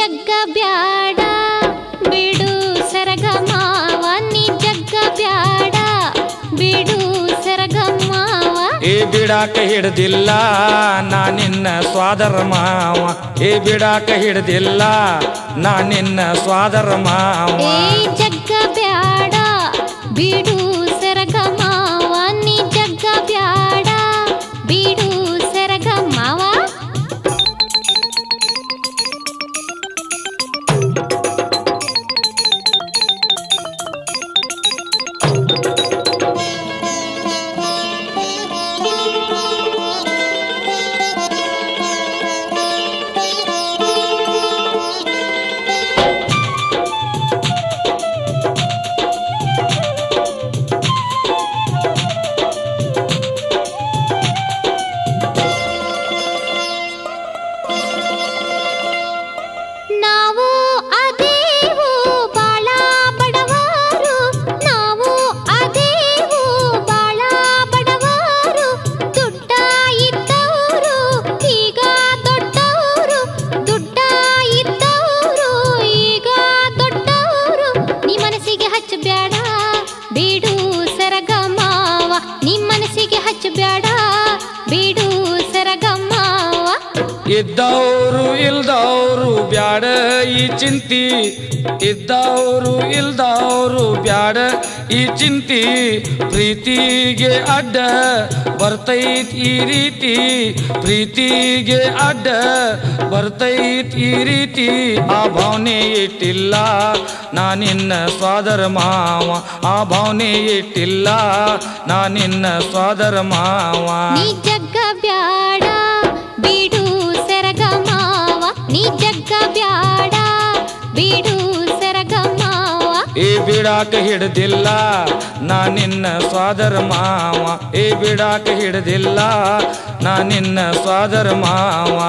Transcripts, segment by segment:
ಜಗ್ಗ ಬ್ಯಾಡ ಬಿಡು ಸರಗಮಾವ ನೀ ಜಗ್ಗ ಬ್ಯಾಡ ಬಿಡು ಸರಗಮಾವ ಏ ಬಿಡಾಕ ಹಿಡ್ದಿಲ್ಲ ನಾ ನಿನ್ನ ಸ್ವಾದರ ಮಾವ ಏ ಬಿಡಾಕ ಹಿಡ್ದಿಲ್ಲ ನಾ ನಿನ್ನ ಸ್ವಾದರ ಮಾವ ಏ ಜಗ್ಗ ಬ್ಯಾಡ ಬಿಡು ಸರಗಮಾವ ನೀ ಜಗ್ಗ ಬ್ಯಾಡ ಬಿಡು ಸರಗಮಾವ ನಾವು ಅದೇವು ಬಾಳ ಬಡವರು ನಾವು ಅದೇವು ಬಾಳ ಬಡವರು ದುಡ್ಡ ಇದ್ದವರು ಈಗ ದೊಡ್ಡವರು ದುಡ್ಡ ಇದ್ದವರು ಈಗ ದೊಡ್ಡವರು ನೀ ಮನಸ್ಸಿಗೆ ಹಚ್ಚಬ್ಯಾಡ ಬಿಡು ಸರಗಮಾವ ನೀ ಮನಸ್ಸಿಗೆ ಹಚ್ಚಬ್ಯಾಡ ಬಿಡು ಸರಗಮಾವ ಇದ್ದವರು ಇಲ್ದವರು ಬ್ಯಾಡ ಈ ಚಿಂತಿ ಇದ್ದವರು ಇಲ್ದವರು ಬ್ಯಾಡ ಈ ಚಿಂತಿ ಪ್ರೀತಿಗೆ ಅಡ್ಡ ಬರ್ತೈತ್ ಈ ರೀತಿ ಪ್ರೀತಿಗೆ ಅಡ್ಡ ಬರ್ತೈತ್ ಈ ರೀತಿ ಆ ಭಾವನೆ ಇಟ್ಟಿಲ್ಲ ನಾ ನಿನ್ನ ಸ್ವಾದರ ಮಾವ ಆ ಭಾವನೆ ಇಟ್ಟಿಲ್ಲ ನಾ ನಿನ್ನ ಸ್ವಾದರ ಮಾವ ನೀ ಜಗ್ಗ ಬ್ಯಾಡ ಬಿಡು ಸರಗಮಾವ ನೀ ಜಗ್ಗ ಬ್ಯಾಡ ಬಿಡು ಸರಗಮಾವ ಏ ಬಿಡಾಕ ಹಿಡ್ದಿಲ್ಲ ನಾ ನಿನ್ನ ಸ್ವಾದರ ಮಾವ ಏ ಬಿಡಾಕ ಹಿಡ್ದಿಲ್ಲ ನಾ ನಿನ್ನ ಸ್ವಾದರ ಮಾವ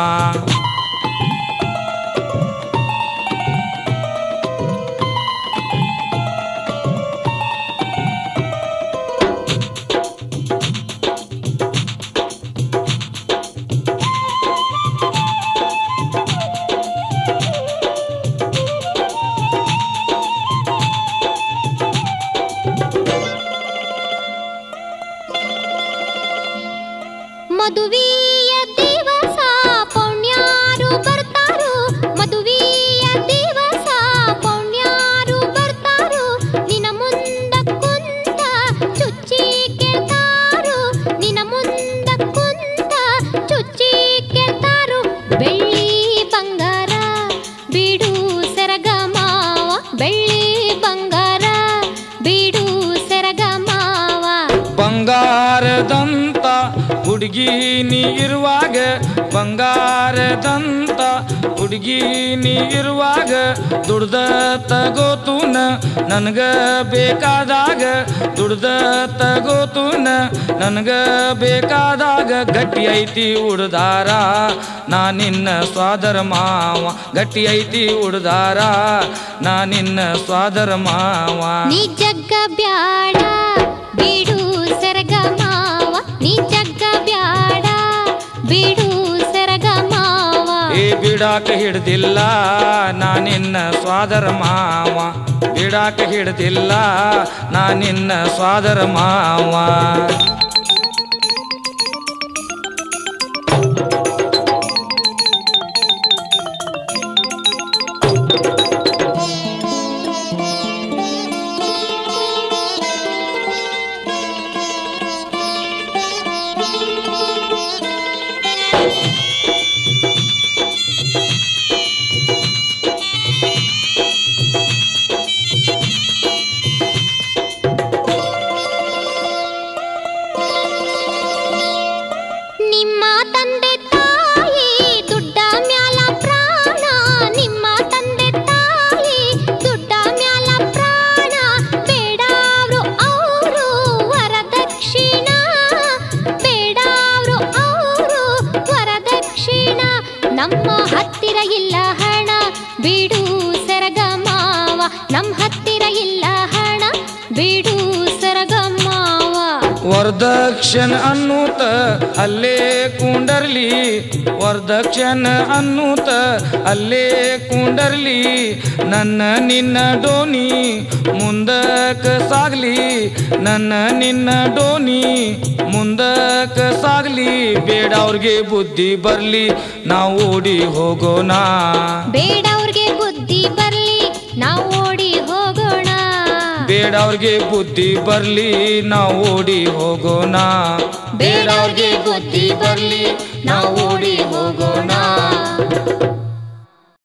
ಮದುವೆಯ ದಿವಸ ಪೌಣ್ಯಾರು ಬರ್ತಾರು ಮದುವೆಯ ದಿವಸ ಪೌಣ್ಯಾರು ಬರ್ತಾರು ನಿನ ಮುಂದ ಕುಂತ ಚುಚ್ಚಿ ಕೇಳ್ತಾರು ನಿನ ಮುಂದ ಕುಂತ ಚುಚ್ಚಿ ಕೇಳ್ತಾರು ಬೆಳ್ಳಿ ಬಂಗಾರ ಬಿಡು ಸರಗಮಾವ ಬೆಳ್ಳಿ ಬಂಗಾರ ಬಿಡು ಸರಗಮಾವ ಬಂಗಾರದಂತ ಹುಡುಗಿ ನೀ ಇರುವಾಗ ಬಂಗಾರದಂತ ಹುಡುಗಿ ನೀ ಇರುವಾಗ ದುಡ್ದ ತಗೋತೂನ ನನಗ ಬೇಕಾದಾಗ ದುಡ್ದ ತಗೋತೂನ ನನಗ ಬೇಕಾದಾಗ ಗಟ್ಟಿ ಐತಿ ಉಡ್ದಾರ ನಾ ನಿನ್ನ ಸ್ವಾದರ ಮಾವ ಗಟ್ಟಿ ಐತಿ ಉಡ್ದಾರ ನಾ ನಿನ್ನ ಸ್ವಾದರ ಮಾವ ನೀ ಜಗ್ಗ ಬ್ಯಾಡ ಬಿಡು ಸರಗಮಾವ ನೀ ಜಗ್ಗ ಬ್ಯಾಡ ಬಿಡು ಸರಗಮಾವ ಏ ಬಿಡಾಕ ಹಿಡ್ದಿಲ್ಲ ನಾ ನಿನ್ನ ಸ್ವಾದರ ಮಾವ ಬಿಡಾಕ ಹಿಡ್ದಿಲ್ಲ ನಾ ನಿನ್ನ ಸ್ವಾದರ ಮಾವ ನಿಮ್ಮ ತಂದೆ ತಾಯಿ ದುಡ್ಡ ಮ್ಯಾಲ ಪ್ರಾಣ ನಿಮ್ಮ ತಂದೆ ತಾಯಿ ದುಡ್ಡ ಮ್ಯಾಲ ಪ್ರಾಣ ಬೇಡಾವ್ರು ಅವರು ವರದಕ್ಷಿಣ ಬೇಡಾವ್ರು ಅವರು ವರದಕ್ಷಿಣ ನಮ್ಮ ಹತ್ತಿರ ಇಲ್ಲ ಹಣ ಬಿಡು ಸರಗಮಾವ ನಮ್ಮ ಹತ್ತಿರ ಇಲ್ಲ ಹಣ ಬಿಡು ಸರಗಮಾವ ವರ ವರದಕ್ಷಿಣ ಅನ್ನೂತ ಅಲ್ಲೇ ಕುಂಡರ್ಲಿ ವರದಕ್ಷಿಣ ಅನ್ನೂತ ಅಲ್ಲೇ ಕುಂಡರ್ಲಿ ನನ್ನ ನಿನ್ನ ಡೋನಿ ಮುಂದಕ್ಕ ಸಾಗ್ಲಿ ನನ್ನ ನಿನ್ನ ಡೋನಿ ಮುಂದಕ್ಕ ಸಾಗ್ಲಿ ಬೇಡ ಅವ್ರಿಗೆ ಬುದ್ಧಿ ಬರ್ಲಿ ನಾವು ಓಡಿ ಹೋಗೋಣ ಬೇಡ ಅವ್ರಿಗೆ ಬುದ್ಧಿ ಬರ್ಲಿ ನಾವು ಓಡಿ ಹೋಗೋಣ ಬೇಡ ಅವ್ರಿಗೆ ಬುದ್ಧಿ ಬರ್ಲಿ ನಾವು ಓಡಿ ಹೋಗೋಣ ಬೇಡ ಅವ್ರಿಗೆ ಬುದ್ಧಿ ಬರ್ಲಿ ನಾವು ಓಡಿ ಹೋಗೋಣ